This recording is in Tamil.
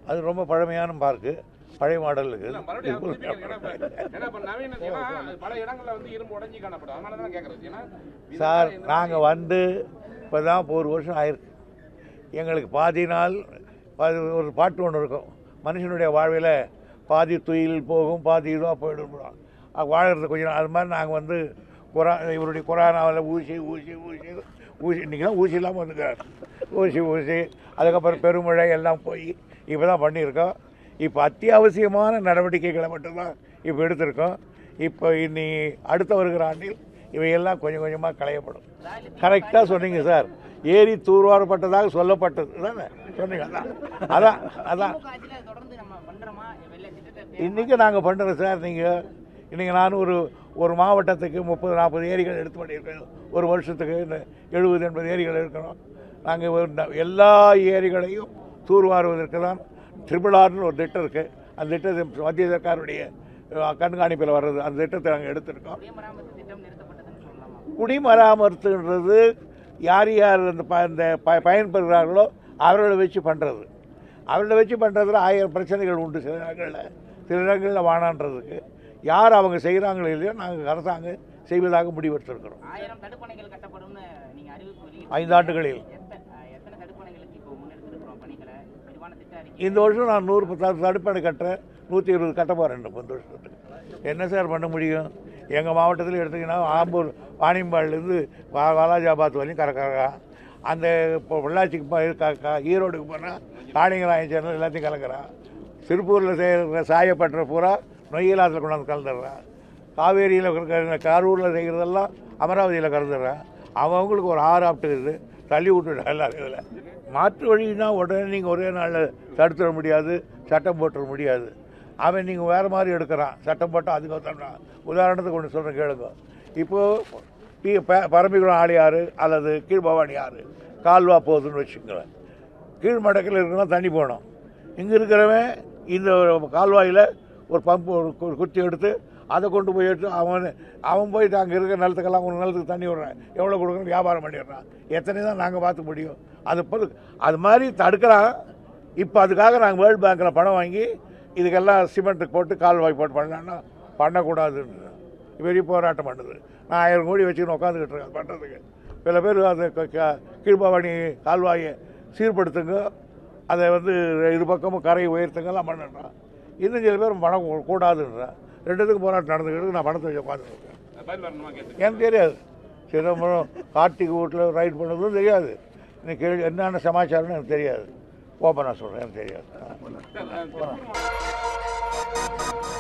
அது ரொம்ப பழமையான பார்க்கு பழைய மாடல் இல்ல, இருக்குது மறுபடியும் அது புதுப்பிக்க ஏன்னா இப்ப- ஏன்னா இப்ப நவீன ஏன்னா அது பல இடங்கள்ல வந்து இரும்பு உடைஞ்சி காணப்படும் அதனால தான் கேட்கறது ஏன்னா இது சார் என்ன- நாங்கள் வந்து இப்போ தான் இப்போ ஒரு வருஷம் ஆயிருக்கு எங்களுக்கு பாதி நாள் பாதி ஒரு பாட்டு ஒன்று இருக்கும் மனுஷனுடைய வாழ்வில் பாதி துயில் போகும் பாதி இதுவாக போயிடும் அது வாழறது கொஞ்சம் நாள். அது மாதிரி நாங்கள் வந்து கொரா இவருடைய கொரோனாவில் ஊசி ஊசி ஊசி ஊசி இன்றைக்கி தான் ஊசி இல்லாமல் வந்துக்கிறார் ஊசி ஊசி அதுக்கப்புறம் பெருமழை எல்லாம் போய் இப்போ தான் பண்ணியிருக்கோம் இப்போ அத்தியாவசியமான நடவடிக்கைகளை மட்டும்தான் இப்போ எடுத்திருக்கோம் இப்போ இனி அடுத்த வருகிற ஆண்டில் இவையெல்லாம் கொஞ்சம் கொஞ்சமாக களையப்படும் கரெக்டாக சொன்னீங்க சார் ஏரி தூர்வாரப்பட்டதாக சொல்லப்பட்டது தானே சொன்னீங்க அதான் அதான் அதான் திமுக ஆட்சியில தொடர்ந்து நம்ம பண்றோமா வெள்ள திட்டத்தை இன்றைக்கி நாங்கள் பண்ணுறோம் சார் நீங்கள் இன்றைக்கி நான் ஒரு ஒரு மாவட்டத்துக்கு முப்பது நாற்பது ஏரிகள் எடுத்து பண்ணியிருக்கோம் ஒரு வருஷத்துக்கு இந்த எழுபது எண்பது ஏரிகள் இருக்கிறோம் நாங்கள் எல்லா ஏரிகளையும் தூர்வாருவதற்கு தான் ட்ரிபிள் ஆர்னு ஒரு திட்டம் இருக்குது அந்த திட்டத்தை மத்திய சர்க்காருடைய அஹ், கண்காணிப்பில் வர்றது அந்த திட்டத்தை நாங்கள் எடுத்திருக்கோம் குடிமராமத்து திட்டம் நிறுத்தப்பட்டதுன்னு சொல்லலாமா குடிமராமத்துன்றது யார் யார் அந்த ப இந்த ப பயன்பெறுகிறார்களோ அவர்களை வச்சு பண்ணுறது அவர்களை வச்சு பண்ணுறதுல ஆயிரம் பிரச்சனைகள் உண்டு சில இடங்களில் சில இடங்களில் வானான்றதுக்கு யார் அவங்க செய்கிறாங்களோ இல்லையோ நாங்கள் அரசாங்கம் செய்வதாக முடிவெடுத்திருக்கிறோம் ஆயிரம் தடுப்பணைகள் கட்டப்படும்னு நீங்க அறிவிப்பு வெளியிட்டு ஐந்தாண்டுகளில் எத்த- அஹ் எத்தனை தடுப்பணைகளுக்கு இப்போ முன்னெடுத்திருக்கிறோம் பணிகளை விரிவான திட்ட அறிக்கை இந்த வருஷம் நான் நூறு பத்து தடுப்பணை கட்டுறேன் நூற்றி இருபது கட்ட போகிறேன் இந்த வருஷத்துக்கு என்ன சார் பண்ண முடியும் எங்கள் மாவட்டத்தில் எடுத்திங்கன்னா ஆம்பூர் வாணியம்பாடிலேருந்து வா வாலாஜாபாத் வரையும் கறக்கறா அந்த இப்போ பொள்ளாச்சிக்கு போய் க- க- ஈரோடுக்கு போனால் காளிங்கராயன் சேனல் எல்லாத்தையும் கலக்கிறான் திருப்பூரில் செய்கிற சாயப்பட்டுற பூரா நொய்யலாத்தில் கொண்டாந்து கலந்துடுறான் காவேரியில் இருக்கிற கரூரில் செய்கிறதெல்லாம் அமராவதியில் கலந்துடுறான் அவங்களுக்கு ஒரு ஆறு ஆப்டுக்குது தள்ளி விட்டுடா எல்லாரும் இதில் மாற்று வழினா உடனே நீங்கள் ஒரே நாளில் தடுத்துட முடியாது சட்டம் போட்டுற முடியாது அவன் நீங்கள் வேறு மாதிரி எடுக்கிறான் சட்டம் போட்டால் அதுக்கு ஒருத்தன் உதாரணத்துக்கு ஒன்று சொல்கிறேன் கேளுங்க இப்போது பி ப- பரம்பிக்குளம் ஆழியாறு அல்லது கீழ்பவானி ஆறு கால்வா போகுதுன்னு வச்சுக்கோங்களேன் கீழ்மடக்கில் இருக்கிறவன் தண்ணி போகணும் இங்கே இருக்கிறவன் இந்த ஒரு கால்வாயில் ஒரு பம்பு ஒரு கு- குத்தி எடுத்து அதை கொண்டு போய் எடுத்து அவன் அவன் போயிட்டு அங்கே இருக்கிற நிலத்துக்கெல்லாம் ஒரு நிலத்துக்கு தண்ணி விடுறான் எவ்வளோ கொடுக்கணும் வியாபாரம் பண்ணிடுறான் எத்தனை தான் நாங்கள் பார்த்து முடியும் அது போது அது மாதிரி தடுக்கிறான் இப்போ அதுக்காக நாங்கள் வேர்ல்டு பேங்க்கில் பணம் வாங்கி இதுக்கெல்லாம் சிமெண்ட்டுக்கு போட்டு கால்வாய் போட்டு பண்ணலான்னா பண்ணக்கூடாதுன்னு பெரிய போராட்டம் பண்ணுது நான் ஆயிரம் கோடி வச்சுக்கின்னு உட்காந்துக்கிட்டு இருக்கேன் பண்ணுறதுக்கு சில பேர் அந்த க- க- கீழ்பவானி கால்வாயை சீர்படுத்துங்க அதை வந்து இரு பக்கமும் கரையை உயர்த்துங்கலாம் பண்ணுறான் இன்னும் சில பேர் பணம் கூ- கூடாதுன்றான் ரெண்டுத்துக்கும் போராட்டம் நடந்துக்கிட்டு நான் பணத்தை வச்சு உட்காந்துருக்கேன் பதில் வரணுமா கேட்டு எனக்கு தெரியாது சிதம்பரம் கார்த்திக் வீட்டில் ரைட் பண்ணதும் தெரியாது இன்னைக்கு கேள்வி என்னென்ன சமாச்சாரம்னு எனக்கு தெரியாது ஓப்பனாக சொல்கிறேன் எனக்கு தெரியாது சார், அஹ், திருப்பூர்